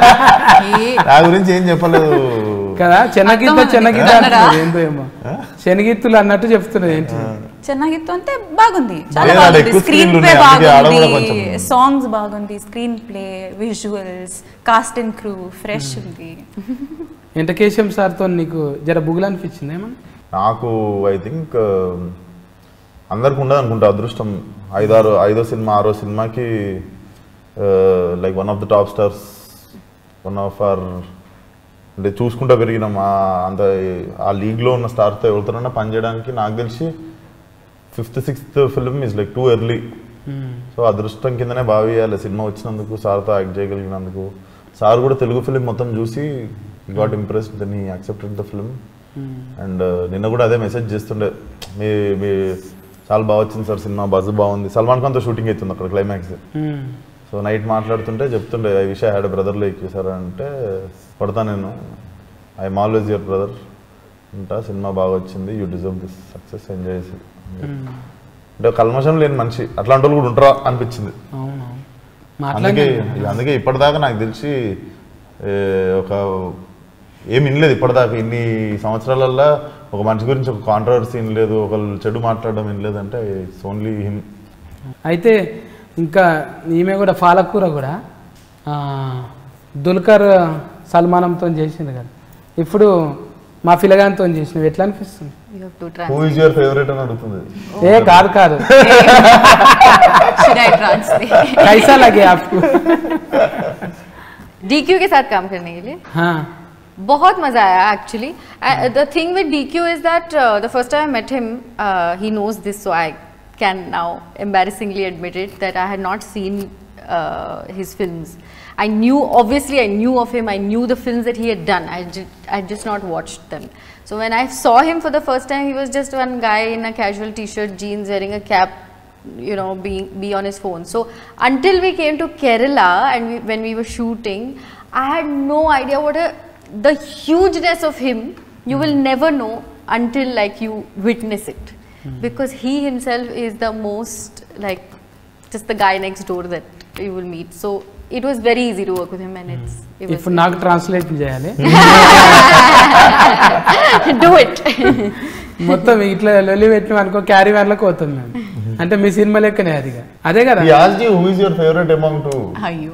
నా గురించి ఏం చెప్పలేదు కదా చెన్నగిత్త అర్థమవుతుంది. చెన్నగిత్త కన్నడ. అంటున్నది ఏంటో ఏమో శనగిత్తులు అన్నట్టు చెప్తున్నది ఏంటి చెన్నాగిత్తు అంటే బాగుంది చాలా వేరే ఆడ బాగుంది ఎక్కువ స్క్రీన్ screenలు ప్లే ఉన్నాయి, అందుకే ఆడ బాగుంది కూడా కొంచెం- సాంగ్స్ బాగుంది screenplay visuals cast and crew fresh ఉంది ఎంటకేశం సార్తో నీకు జర బుగులు అనిపించింది ఏమన్నా నాకు ఐ థింక్ అందరికి ఉండదు అనుకుంటా అదృష్టం ఐదారు ఐదో సినిమా ఆరో సినిమాకి like one of the top stars one of our అంటే చూసుకుంటా పెరిగినాం ఆ- అంత ఆ లీగ్లో ఉన్న స్టార్తో ఎవరితోనైనా పనిచేయడానికి నాకు తెలిసి fifth sixth film is like too early so అదృష్టం కిందనే భావియాలి సినిమా వచ్చినందుకు సార్తో యాక్ట్ చేయగలిగినందుకు సార్ కూడా తెలుగు ఫిలిం మొత్తం చూసి got impressed then he accepted the film and నిన్న కూడా అదే మెసేజ్ చేస్తుండే మీ మీ చాలా బాగా వచ్చింది సార్ సినిమా బజ్ బాగుంది సల్మాన్ ఖాన్తో షూటింగ్ అవుతుంది అక్కడ క్లైమాక్స్ మ్మ్. సో నైట్ మాట్లాడుతుంటే చెప్తుండే I wish I had brother like sir అంటే కొడతా నేను ఐఎమ్ ఆల్వేస్ యువర్ బ్రదర్ ఉంటా సినిమా బాగా వచ్చింది you deserve this success enjoy చేసి మ్మ్. అంటే కల్మషం లేని మనిషి అట్లాంటి వాళ్ళు కూడా ఉంటారా అనిపించింది అవును అందుకే మాట్లాడి అందుకే ఇప్పటిదాకా నాకు తెలిసి ఏ, ఒక ఏం వినలేదు ఇప్పటిదాకా ఇన్ని సంవత్సరాలల్లో ఒక మనిషి గురించి ఒక కాంట్రవర్సీ వినలేదు ఒకళ్ళు చెడు మాట్లాడడం వినలేదు అంటే ఇట్స్ ఓన్లీ హిమ్ అయితే ఇంకా ఈమె కూడా పాలకూర కూడా ఆ, దుల్కర్ సల్మానంతో చేసింది కదా ఇప్పుడు మా పిల్లగానితో చేసినవి ఎట్లా అనిపిస్తుంది You have to who translate. Is your favourite అని అడుగుతుంది ఏ కాదు కాదు Should I translate? కైసా లగే ఆప్కు DQ के साथ काम करने के लिए हाँ बहुत मजा आया actually the thing with DQ is that uh, the first time I met him uh, he knows this so I can now embarrassingly admit it that I had not seen uh, his films I knew obviously I knew of him I knew the films that he had done I just, I had just not watched them so when I saw him for the first time he was just one guy in a casual t-shirt jeans wearing a cap you know be be on his phone so until we came to kerala and we, when we were shooting i had no idea what a the hugeness of him you will never know until like you witness it because he himself is the most like just the guy next door that you will meet so it was very easy to work with him and it's it was ఇప్పుడు నాకు translate చేయాలి do it మొత్తం ఇట్లా లొల్లి పెట్టిన అనుకో carry వ్యాన్లోకి పోతాం మేము అంటే మీ సినిమా లెక్కనే అది ఇక. అదే కదా ఈ ask you who is your favourite among two అయ్యో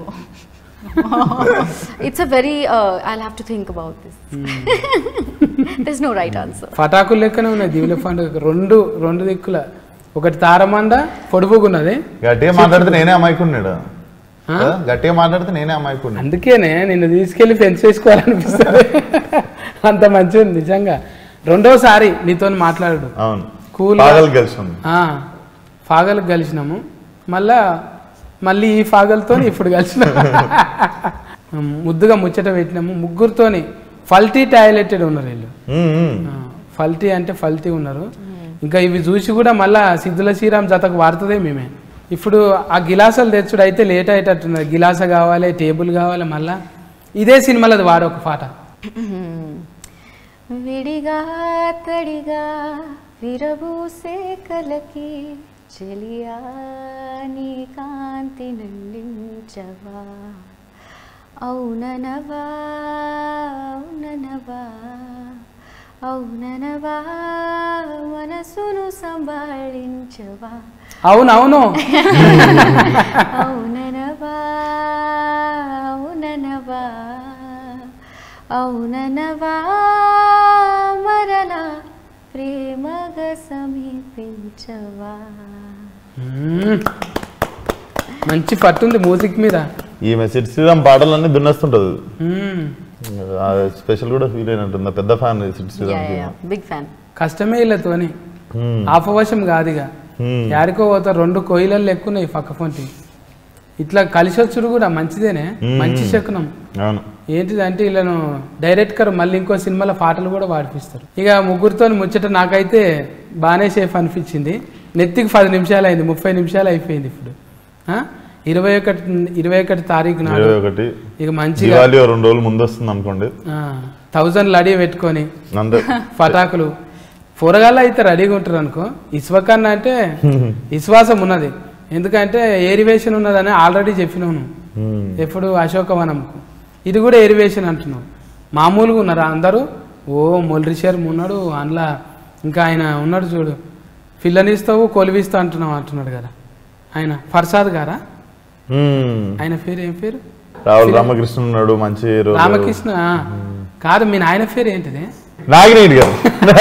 it's a very uh, i'll have to think about this there's no right answer పటాకులు లెక్కనే ఉన్నాయి దివుల పండుగ రెండు రెండు దిక్కుల ఒకటి తారమండ పొడుపుకున్నది గట్టిగా మాట్లాడితే నేనే అమాయకున్నాడు గట్టిగా మాట్లాడితే నేనే అమాయకున్నాడు అందుకేనే నిన్ను తీసుకెళ్లి ఫెన్స్ వేసుకోవాలనిపిస్తుంది అంత మంచిగా ఉంది నిజంగా రెండోసారి నీతో మాట్లాడు అవును Cool గా. పాగలు గెలిచాం ఆ, ఫాగలకు కలిసినాము మళ్ళా మళ్ళీ ఈ ఫాగలతో ఇప్పుడు కలిసినాము ముద్దుగా ముచ్చట పెట్టినాము ముగ్గురుతోని ఫల్టీ టాయిలెటెడ్ ఉన్నారు వీళ్ళు ఆ, ఫల్టీ అంటే ఫల్టీ ఉన్నారు ఇంకా ఇవి చూసి కూడా మళ్ళా సిద్ధుల శ్రీరామ్ జతకు వాడుతుందే మేమే ఇప్పుడు ఆ గిలాసాలు తెచ్చుడు అయితే లేట్ అయ్యేటట్టున్నది గిలాస కావాలి టేబుల్ కావాలి మళ్ళా ఇదే సినిమాలో అది వాడు ఒక పాట విడిగా తడిగా విరబూసే కలకి చెలియా నీ కాంతి నల్లించవా అవుననవా అవుననవా అవుననవా మనసును సంభాళించవా అవునవును అవుననవా అవుననవా అవుననవా మరలా ప్రేమగా సమీపించవా మ్మ్. మంచి పట్టుంది మ్యూజిక్ మీద ఈ మెసేజ్ శ్రీరామ్ పాటలన్నీ దున్నేస్తుంటది మ్మ్. స్పెషల్ కూడా ఫీల్ అయినట్టుంది పెద్ద fan Sid Sriram big fan కష్టమే ఇళ్ళతోని ఆపవశం కాదుగా Hmm. యాడికో పోతా రెండు కోయిలలు ఎక్కున్నాయి పక్క పొంటి ఇట్లా కలిసి వచ్చుడు కూడా మంచిదేనే Hmm. మంచి శకునం అవును ఏంటిదంటే వీళ్ళను డైరెక్టర్ మళ్ళీ ఇంకో సినిమాలో పాటలు కూడా పాడిపిస్తారు ఇక ముగ్గురితో ముచ్చట నాకైతే బాగానే సేఫ్ అనిపించింది నెత్తికి పది నిమిషాలు అయింది ముప్పై నిమిషాలు అయిపోయింది ఇప్పుడు ఆ? ఇరవై ఒకటి ఇరవై ఒకటి తారీఖు నాడు ఇరవై ఒకటి ఇక మంచిగా దివాళీ ఓ రెండు రోజులు ముందు వస్తుంది అనుకోండి థౌజండ్ లడీ పెట్టుకొని అంతే పటాకులు కూరగాయలు అయితే రెడీగా ఉంటారు అనుకో ఇసువకన్నా అంటే విశ్వాసం ఉన్నది ఎందుకంటే ఏరివేషన్ ఉన్నదని ఆల్రెడీ చెప్పినావు నువ్వు Hmm. ఎప్పుడు అశోకవనంకు ఇది కూడా ఏరివేషన్ అంటున్నావు మామూలుగా ఉన్నారు అందరూ ఓ మొల్రిషర్ ఉన్నాడు అందులో ఇంకా ఆయన ఉన్నాడు చూడు పిల్లనిస్తావు కొలివిస్తావు అంటున్నావు అంటున్నాడు కదా ఆయన ఫర్సాద్ గారా మ్మ్. ఆయన పేరు ఏం పేరు రావుల రామకృష్ణ ఉన్నాడు మంచి hero. రామకృష్ణ కాదు మీ నాయన పేరు ఏంటిది నాగినేడు గారు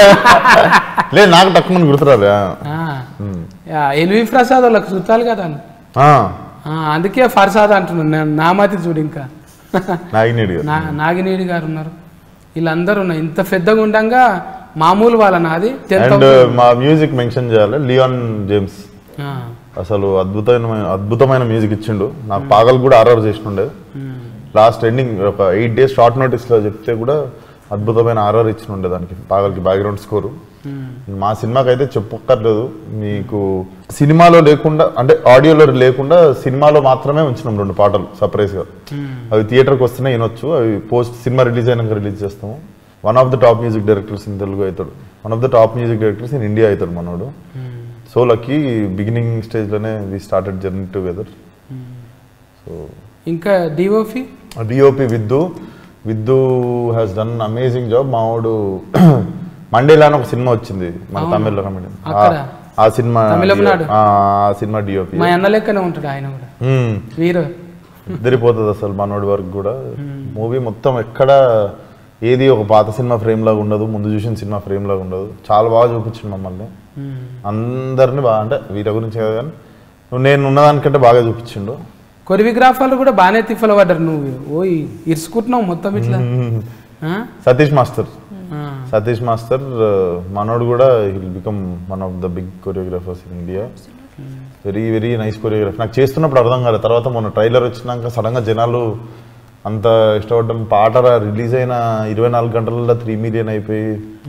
లేదు నాకు తక్కువ గుర్తురాలే ఆ. యా, ఎల్వి ప్రసాద్ వాళ్ళకి చుట్టాలు కదా వాళ్ళు. ఆ, ఆ, అందుకే ఫర్సాద్ అంటున్నాను నేను నామతి చూడు ఇంకా నాగినేడు గారు నా నాగినేడి గారు ఉన్నారు వీళ్ళందరూ ఉన్నారు ఇంత పెద్దగా ఉండంగా మామూలు వాళ్ళ నాది టెన్త్ అండ్ మా మ్యూజిక్ మెన్షన్ చేయాలి లియాన్ జేమ్స్ అసలు అద్భుతమైన అద్భుతమైన మ్యూజిక్ ఇచ్చిండు నాకు పాగల్ కూడా ఆర్ఆర్ చేసిండే లాస్ట్ ఎండింగ్ ఒక ఎయిట్ డేస్ షార్ట్ నోటీస్ లో చెప్తే కూడా అద్భుతమైన ఆర్ఆర్ ఇచ్చినుండే దానికి పాగల్కి బ్యాక్గ్రౌండ్ స్కోరు మా సినిమాకి అయితే చెప్పక్కర్లేదు మీకు సినిమాలో లేకుండా అంటే ఆడియోలో లేకుండా సినిమాలో మాత్రమే ఉంచినాం రెండు పాటలు సర్ప్రైజ్ గా అవి థియేటర్కి వస్తేనే వినొచ్చు అవి పోస్ట్ సినిమా రిలీజ్ అయినాక రిలీజ్ చేస్తాము one of the top music directors in Telugu అవుతాడు one of the top music directors in India అవుతాడు మనోడు సో లక్కీ బిగినింగ్ స్టేజ్లోనే we started journey together so ఇంకా DOP DOP Viddu Viddu has done amazing job మావాడు Mandela అని ఒక cinema వచ్చింది మన తమిళ్లో comedian. ఆ- అక్కడ? ఆ సినిమా తమిళనాడు? ఆ ఆ సినిమా డిఓపి మా అన్న లెక్కనే ఉంటాడు ఆయన కూడా వీరు ఇద్దరిపోతుంది అసలు మనోడి వరకు కూడా మూవీ మొత్తం ఎక్కడ ఏది ఒక పాత సినిమా ఫ్రేమ్ లాగా ఉండదు ముందు చూసిన సినిమా ఫ్రేమ్ లాగా ఉండదు చాలా బాగా చూపించింది మమ్మల్ని అందరిని బాగా అంటే వీళ్ళ గురించి కాదు కానీ నువ్వు నేను ఉన్నదానికంటే బాగా చూపించిండు కొరియోగ్రాఫర్లు కూడా బాగానే తిప్పలు పడ్డారు నువ్వు ఓ ఇరుచుకుంటున్నావు మొత్తం ఇట్లా ఆ? సతీష్ మాస్టర్ ఆ. సతీష్ మాస్టర్ మనోడు కూడా will become one of the big choreographers in India very very nice choreographer నాకు చేస్తున్నప్పుడు అర్థం కాలేదు తర్వాత మొన్న ట్రైలర్ వచ్చినాక సడన్గా జనాలు అంత ఇష్టపడడం పాట రిలీజ్ అయిన ఇరవై నాలుగు గంటలలో త్రీ మిలియన్ అయిపోయి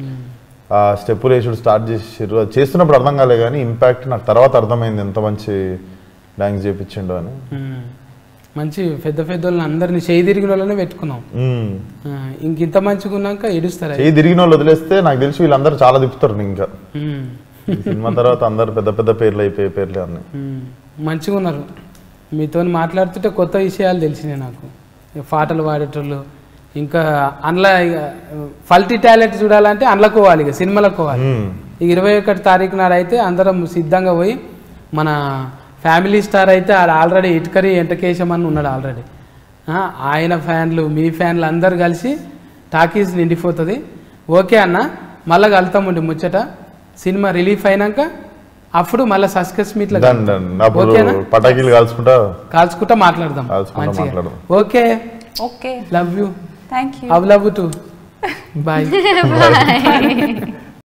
ఆ స్టెప్పులు వేసుడు స్టార్ట్ చేసారు అది చేస్తున్నప్పుడు అర్థం కాలే కానీ ఇంపాక్ట్ నాకు తర్వాత అర్థమైంది ఎంత మంచి డాన్స్ చేయించిండు అని ఉమ్. మంచి పెద్ద పెద్ద వాళ్ళని అందరిని చేయి తిరిగిన వాళ్ళనే పెట్టుకున్నాం మ్మ్. ఆ, ఇంక ఇంత మంచిగా ఉన్నాక ఏడుస్తారు చేయి తిరిగిన వాళ్ళు వదిలేస్తే నాకు తెలిసి వీళ్ళందరూ చాలా తిప్పుతారు ఇంకా ఉమ్. ఈ సినిమా తర్వాత అందరు పెద్ద పెద్ద పేర్లు అయిపోయే పేర్లే అన్నీ ఉమ్. మంచిగా ఉన్నారు మీతో మాట్లాడుతుంటే కొత్త విషయాలు తెలిసినాయి నాకు ఇక పాటలు పాడేటోళ్ళు ఇంకా అందులో ఇక ఫల్టీ టాలెంట్ చూడాలంటే అందులోకి పోవాలి ఇక సినిమాలకు పోవాలి మ్మ్. ఇక ఇరవై ఒకటి తారీఖు నాడు అయితే అందరం సిద్ధంగా పోయి మన ఫ్యామిలీ స్టార్ అయితే ఆడ ఆల్రెడీ ఇటుకరి ఎంటకేశం అని ఉన్నాడు ఆల్రెడీ ఆ, ఆయన ఫ్యాన్లు మీ ఫ్యాన్లు అందరు కలిసి టాకీస్ నిండిపోతుంది ఓకే అన్న మళ్ళీ కలుతామండి ముచ్చట సినిమా రిలీఫ్ అయినాక అప్పుడు మళ్ళీ సస్కస్ మీట్లో డన్ డన్ అప్పుడు ఓకేనా పటాకీలు కాల్చుకుంటా కాల్చుకుంటా మాట్లాడదాం కాల్చుకుంటా మంచిగా మాట్లాడదాం. Okay okay love you thank you అవ్ లవ్ టు బాయ్ Bye.